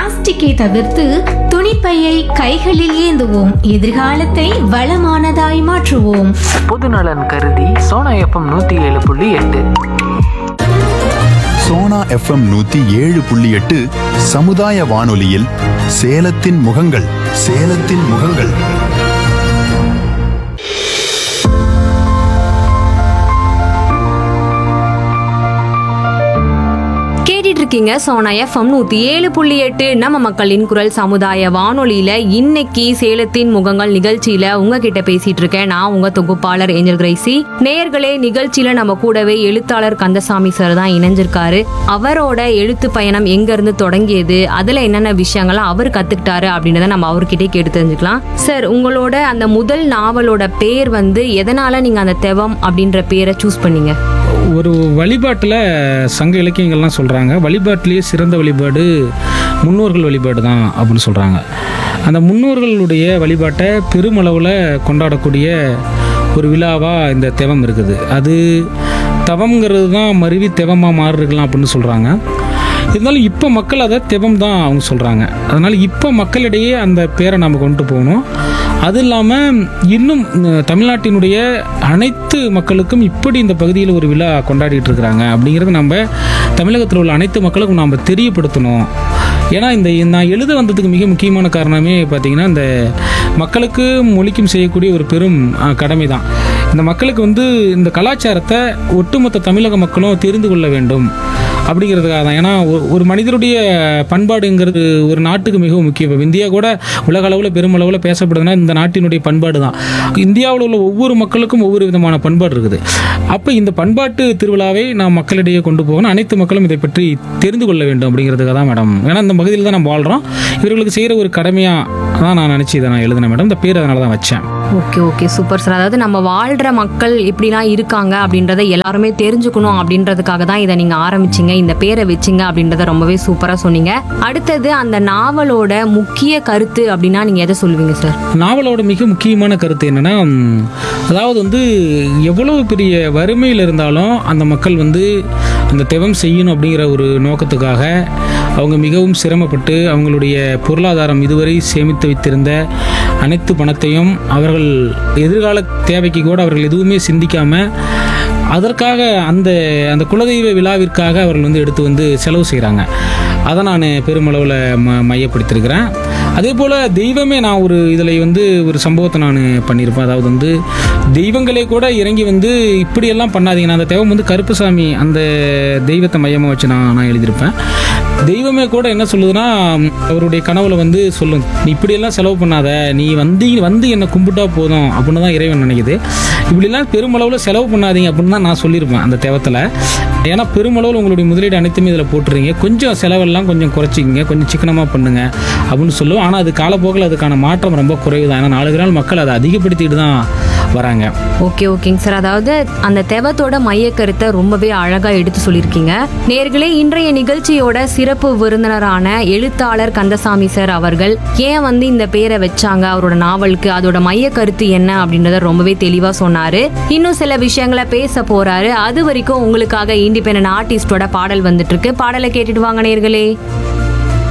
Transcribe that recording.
பிளாஸ்டிக்கை தவிர்த்து துணிப்பையை கைகளில் ஏந்துவோம் எதிர்காலத்தை வளமானதாய் மாற்றுவோம் பொதுநலன் கருதி சோனா எஃப்எம் நூற்றி ஏழு புள்ளி எட்டு சோனா எஃப்எம் நூத்தி ஏழு புள்ளி எட்டு சமுதாய வானொலியில் சேலத்தின் முகங்கள் சேலத்தின் முகங்கள் கேட்டுட்டு இருக்கீங்க சோனா எஃப்எம் நூத்தி ஏழு புள்ளி எட்டு நம்ம மக்களின் குரல் சமுதாய வானொலியில இன்னைக்கு சேலத்தின் முகங்கள் நிகழ்ச்சியில உங்ககிட்ட பேசிட்டு இருக்கேன் நான் உங்க தொகுப்பாளர் ஏஞ்சல் கிரைசி நேயர்களே நிகழ்ச்சியில நம்ம கூடவே எழுத்தாளர் கந்தசாமி சார் தான் இணைஞ்சிருக்காரு அவரோட எழுத்து பயணம் எங்க இருந்து தொடங்கியது அதுல என்னென்ன விஷயங்கள்லாம் அவர் கத்துக்கிட்டாரு அப்படின்றத நம்ம அவர்கிட்டயே கேட்டு தெரிஞ்சுக்கலாம் சார் உங்களோட அந்த முதல் நாவலோட பேர் வந்து எதனால நீங்க அந்த தெவம் அப்படின்ற பேரை சூஸ் பண்ணீங்க ஒரு வழிபாட்டில் சங்க இலக்கியங்கள்லாம் சொல்கிறாங்க வழிபாட்டிலேயே சிறந்த வழிபாடு முன்னோர்கள் வழிபாடு தான் அப்படின்னு சொல்கிறாங்க அந்த முன்னோர்களுடைய வழிபாட்டை பெருமளவில் கொண்டாடக்கூடிய ஒரு விழாவாக இந்த தெவம் இருக்குது அது தவம்ங்கிறது தான் மருவி தெவமாக மாறிருக்கலாம் அப்படின்னு சொல்கிறாங்க இருந்தாலும் இப்போ மக்கள் அதை தெவம் தான் அவங்க சொல்கிறாங்க அதனால் இப்போ மக்களிடையே அந்த பேரை நம்ம கொண்டு போகணும் அது இல்லாமல் இன்னும் அஹ், தமிழ்நாட்டினுடைய அனைத்து மக்களுக்கும் இப்படி இந்த பகுதியில் ஒரு விழா கொண்டாடிட்டு இருக்கிறாங்க அப்படிங்கிறத நம்ம தமிழகத்தில் உள்ள அனைத்து மக்களுக்கும் நாம் தெரியப்படுத்தணும் ஏன்னா இந்த நான் எழுத வந்ததுக்கு மிக முக்கியமான காரணமே பார்த்தீங்கன்னா இந்த மக்களுக்கு மொழிக்கும் செய்யக்கூடிய ஒரு பெரும் அஹ், கடமை தான் இந்த மக்களுக்கு வந்து இந்த கலாச்சாரத்தை ஒட்டுமொத்த தமிழக மக்களும் தெரிந்து கொள்ள வேண்டும் அப்படிங்கிறதுக்காக தான் ஏன்னா ஒரு- ஒரு மனிதருடைய பண்பாடுங்கிறது ஒரு நாட்டுக்கு மிகவும் முக்கியம் இப்போ இந்தியா கூட உலக அளவில் பெருமளவில் பேசப்படுதுன்னா இந்த நாட்டினுடைய பண்பாடு தான் இந்தியாவில் உள்ள ஒவ்வொரு மக்களுக்கும் ஒவ்வொரு விதமான பண்பாடு இருக்குது அப்போ இந்த பண்பாட்டு திருவிழாவை நாம் மக்களிடையே கொண்டு போகணும் அனைத்து மக்களும் இதை பற்றி தெரிந்து கொள்ள வேண்டும் அப்படிங்கிறதுக்காக தான் மேடம் ஏன்னா இந்த பகுதியில் தான் நம்ம வாழ்கிறோம் இவர்களுக்கு செய்கிற ஒரு கடமையாக தான் நான் நினச்சி இதை நான் எழுதினேன் மேடம் இந்த பேர் அதனால தான் வச்சேன் ஓகே ஓகே சூப்பர் சார் அதாவது நம்ம வாழ்ற மக்கள் இப்படிலாம் இருக்காங்க அப்படின்றத எல்லாருமே தெரிஞ்சுக்கணும் அப்படின்றதுக்காக தான் இதை நீங்க ஆரம்பிச்சீங்க இந்த பேரை வச்சீங்க அப்படின்றத ரொம்பவே சூப்பரா சொன்னீங்க அடுத்தது அந்த நாவலோட முக்கிய கருத்து அப்படின்னா நீங்க எதை சொல்லுவீங்க சார் நாவலோட மிக முக்கியமான கருத்து என்னன்னா ம், அதாவது வந்து எவ்வளவு பெரிய வறுமையில் இருந்தாலும் அந்த மக்கள் வந்து அந்த தெவம் செய்யணும் அப்படிங்கிற ஒரு நோக்கத்துக்காக அவங்க மிகவும் சிரமப்பட்டு அவங்களுடைய பொருளாதாரம் இதுவரை சேமித்து வைத்திருந்த அனைத்து பணத்தையும் அவர்கள் எதிர்கால தேவைக்கு கூட அவர்கள் எதுவுமே சிந்திக்காம அதற்காக அந்த அந்த குலதெய்வ விழாவிற்காக அவர்கள் வந்து எடுத்து வந்து செலவு செய்கிறாங்க அதை நான் பெருமளவில் ம மையப்படுத்தியிருக்கிறேன் அதே போல் தெய்வமே நான் ஒரு இதில் வந்து ஒரு சம்பவத்தை நான் பண்ணியிருப்பேன் அதாவது வந்து தெய்வங்களே கூட இறங்கி வந்து இப்படியெல்லாம் பண்ணாதீங்க நான் அந்த தெய்வம் வந்து கருப்புசாமி அந்த தெய்வத்தை மையமாக வச்சு நான் நான் எழுதியிருப்பேன் தெய்வமே கூட என்ன சொல்லுதுன்னா அவருடைய கனவுல வந்து சொல்லும் நீ இப்படியெல்லாம் செலவு பண்ணாத நீ வந்து வந்து என்னை கும்பிட்டா போதும் அப்படின்னு தான் இறைவன் நினைக்குது இப்படிலாம் பெருமளவில் செலவு பண்ணாதீங்க அப்படின்னு தான் நான் சொல்லியிருப்பேன் அந்த தேவத்தில் ஏன்னா பெருமளவில் உங்களுடைய முதலீடு அனைத்துமே இதில் போட்டுறீங்க கொஞ்சம் செலவெல்லாம் கொஞ்சம் குறைச்சிக்கிங்க கொஞ்சம் சிக்கனமாக பண்ணுங்க அப்படின்னு சொல்லுவோம் ஆனால் அது காலப்போக்கில் அதுக்கான மாற்றம் ரொம்ப குறைவு தான் ஏன்னா நாளுக்கு நாள் மக்கள் அதை அதிகப்படுத்திட்டு தான் வராங்க ஓகே ஓகேங்க சார் அதாவது அந்த தெவத்தோட மைய கருத்தை ரொம்பவே அழகா எடுத்து சொல்லியிருக்கீங்க நேர்களே இன்றைய நிகழ்ச்சியோட சிறப்பு விருந்தினரான எழுத்தாளர் கந்தசாமி சார் அவர்கள் ஏன் வந்து இந்த பேரை வச்சாங்க அவரோட நாவலுக்கு அதோட மைய கருத்து என்ன அப்படின்றத ரொம்பவே தெளிவா சொன்னாரு இன்னும் சில விஷயங்களை பேச போறாரு அது வரைக்கும் உங்களுக்காக இண்டிபெண்டன்ட் ஆர்டிஸ்டோட பாடல் வந்துட்டு இருக்கு பாடலை கேட்டுட்டு வாங்க நேர்களே